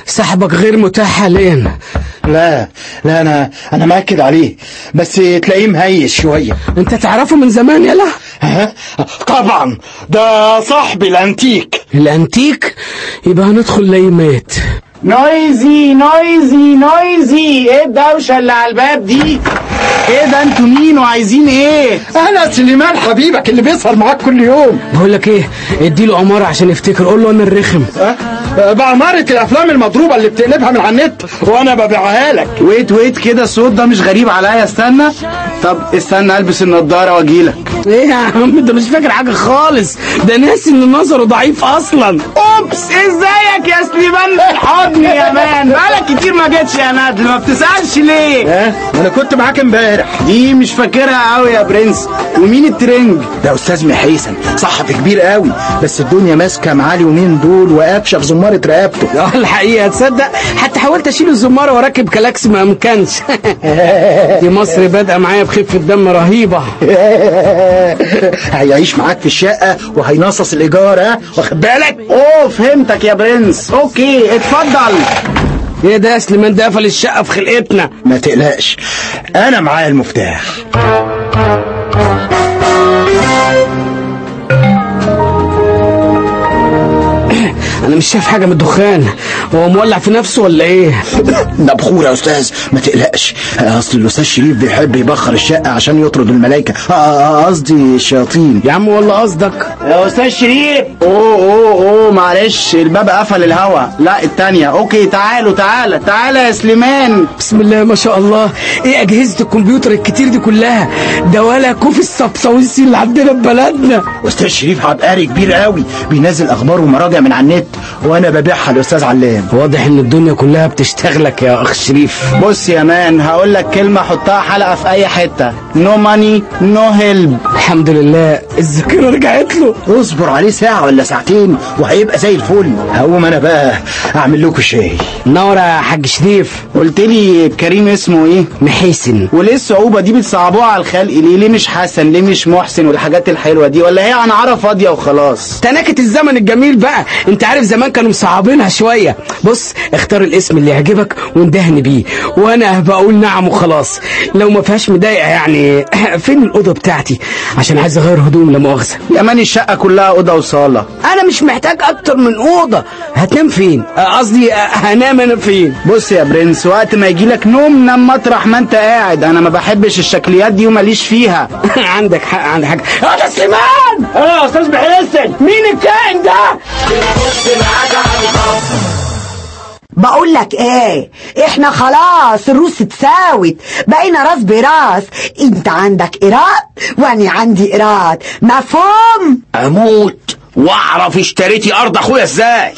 سحبك غير متاح حاليا لا لا انا انا مأكد عليه بس تلاقيه مهيش شويه انت تعرفه من زمان يلا ها طبعا ده صاحبي الانتيك الانتيك يبقى هندخل ليمات نويزي نويزي نويزي ايه الدوشة اللي على الباب دي ايه ده انتوا مين وعايزين ايه انا سليمان حبيبك اللي بيسهر معاك كل يوم بقول لك ايه اديله عماره عشان يفتكر قول له انا الرخم أه؟ بعمارة الافلام المضروبه اللي بتقلبها من على النت وانا ببيعها لك ويت ويت كده الصوت ده مش غريب عليا استنى طب استنى البس النضاره واجيلك ايه يا عم انت مش فاكر حاجه خالص ده ناسي ان نظره ضعيف اصلا اوبس ازيك يا سليمان حضني يا مان بقالك كتير ما جيتش يا ندل ما بتسالش ليه ها انا كنت معاك امبارح دي مش فاكرها قوي يا برنس ومين الترنج ده استاذ محيسن صحفي كبير قوي بس الدنيا ماسكه معاه اليومين دول وقافشه في زماره رقبته اه الحقيقه تصدق حتى حاولت اشيل الزماره واركب كلاكس ما امكنش دي مصر بادئه معايا بخفه دم رهيبه هيعيش معاك في الشقه وهينصص الايجار ها واخد بالك اوه فهمتك يا برنس اوكي اتفضل ايه ده يا سليمان ده قفل الشقه في خلقتنا ما تقلقش انا معايا المفتاح انا مش شايف حاجه من الدخان هو مولع في نفسه ولا ايه ده بخور يا استاذ ما تقلقش اصل الاستاذ شريف بيحب يبخر الشقه عشان يطرد الملائكه آه، آه، قصدي الشياطين يا عم والله قصدك يا استاذ شريف اوه اوه اوه معلش الباب قفل الهوا لا التانية اوكي تعالوا تعالى تعالى يا سليمان بسم الله ما شاء الله ايه اجهزه الكمبيوتر الكتير دي كلها ده ولا كوف السبساويسي اللي عندنا في بلدنا استاذ شريف عبقري كبير قوي بينزل اخبار ومراجع من على النت وانا ببيعها لاستاذ علام واضح ان الدنيا كلها بتشتغلك يا اخ شريف بص يا مان هقول لك كلمة حطها حلقة في أي حتة نو ماني نو هيلب الحمد لله الذاكره رجعت له اصبر عليه ساعه ولا ساعتين وهيبقى زي الفل هقوم انا بقى اعمل لكم شاي نور يا حاج شريف قلت لي كريم اسمه ايه محيسن وليه الصعوبة دي بتصعبوها على الخلق ليه ليه مش حسن ليه مش محسن والحاجات الحلوة دي ولا هي انا عارف فاضية وخلاص تناكة الزمن الجميل بقى انت عارف زمان كانوا مصعبينها شوية بص اختار الاسم اللي يعجبك واندهني بيه وانا بقول نعم وخلاص لو ما فيهاش مضايقة يعني فين الأوضة بتاعتي عشان عايز اغير هدوم لا مؤاخذة يا مان الشقة كلها أوضة وصالة انا مش محتاج اكتر من أوضة هتنام فين آه، قصدي آه، هنام انا فين بص يا برنس وقت ما يجيلك نوم نام مطرح ما انت قاعد انا ما بحبش الشكليات دي وماليش فيها عندك حق عندك حق يا سليمان اه استاذ بحسن مين الكائن ده بقول لك ايه احنا خلاص الروس اتساوت بقينا راس براس انت عندك ايراد وانا عندي ايراد مفهوم اموت واعرف اشتريتي ارض اخويا ازاي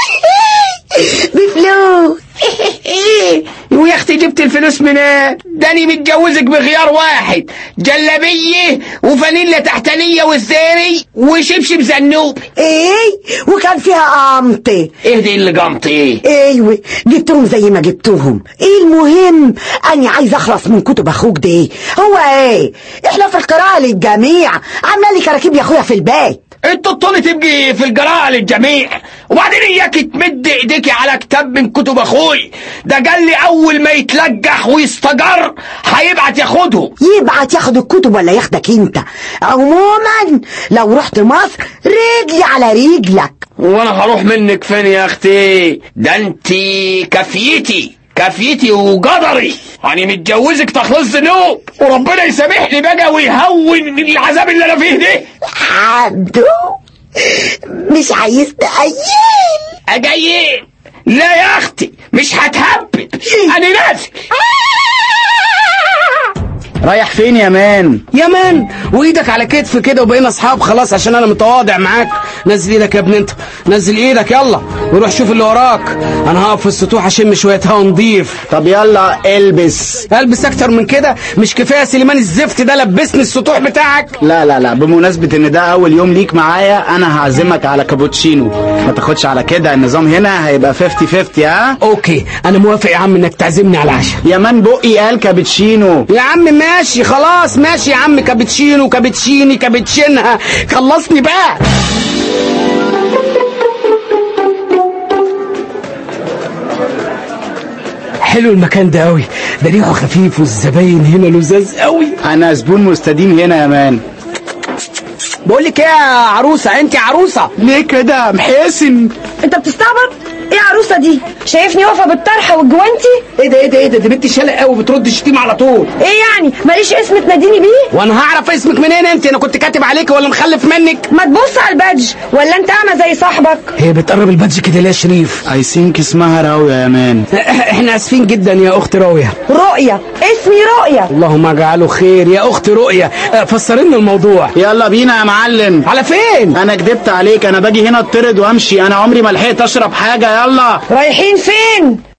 بفلوس ويا اختي جبت الفلوس منين داني متجوزك بخيار واحد جلابيه وفانيلا تحتانيه والزيري وشبشب زنوبي ايه وكان فيها قمطي ايه دي اللي قمت ايه ايوه جبتهم زي ما جبتهم ايه المهم انا عايز اخلص من كتب اخوك دي هو ايه احنا في القراءة للجميع عمال كراكيب يا اخويا في البيت انت الطول تبقي في القراءة للجميع وبعدين اياك تمد ايديكي على كتاب من كتب اخوي ده قال لي اول ما يتلجح ويستجر هيبعت ياخده يبعت ياخد الكتب ولا ياخدك انت عموما لو رحت مصر رجلي على رجلك وانا هروح منك فين يا اختي ده انت كفيتي كفيتي وقدري يعني متجوزك تخلص ذنوب وربنا يسامحني بقى ويهون العذاب اللي انا فيه ده عبدو مش عايز تقيل اجايين لا يا اختي مش هتهبل انا نازل رايح فين يا مان يا مان وايدك على كتف كده وبقينا اصحاب خلاص عشان انا متواضع معاك نزل ايدك يا ابن انت نزل ايدك يلا وروح شوف اللي وراك انا هقف في السطوح اشم شويه هوا نضيف طب يلا البس البس اكتر من كده مش كفايه سليمان الزفت ده لبسني السطوح بتاعك لا لا لا بمناسبة ان ده اول يوم ليك معايا انا هعزمك على كابوتشينو ما تاخدش على كده النظام هنا هيبقى 50 50 ها اوكي انا موافق يا عم انك تعزمني على العشاء يا مان بقي قال كابتشينو يا عم ماشي خلاص ماشي يا عم كابتشينو كابتشيني كابتشينها خلصني بقى حلو المكان ده قوي ده ريحه خفيف والزباين هنا لزاز قوي انا زبون مستديم هنا يا مان بقول لك ايه يا عروسه انت عروسه ليه كده محسن انت بتستعبط ايه عروسه دي شايفني واقفه بالطرحه والجوانتي ايه ده ايه ده ايه ده دي بنت شلق قوي بترد الشتيمه على طول ايه يعني ماليش اسم تناديني بيه وانا هعرف اسمك منين انت انا كنت كاتب عليك ولا مخلف منك ما تبص على البادج ولا انت اعمى زي صاحبك هي بتقرب البادج كده ليه يا شريف اي ثينك اسمها راوية يا مان احنا اسفين جدا يا اخت راويه رؤية اسمي رؤية اللهم اجعله خير يا اخت رؤيه اه، فسري لنا الموضوع يلا بينا يا معلم على فين انا كدبت عليك انا باجي هنا اطرد وامشي انا عمري ما لحقت اشرب حاجه يلا رايحين فين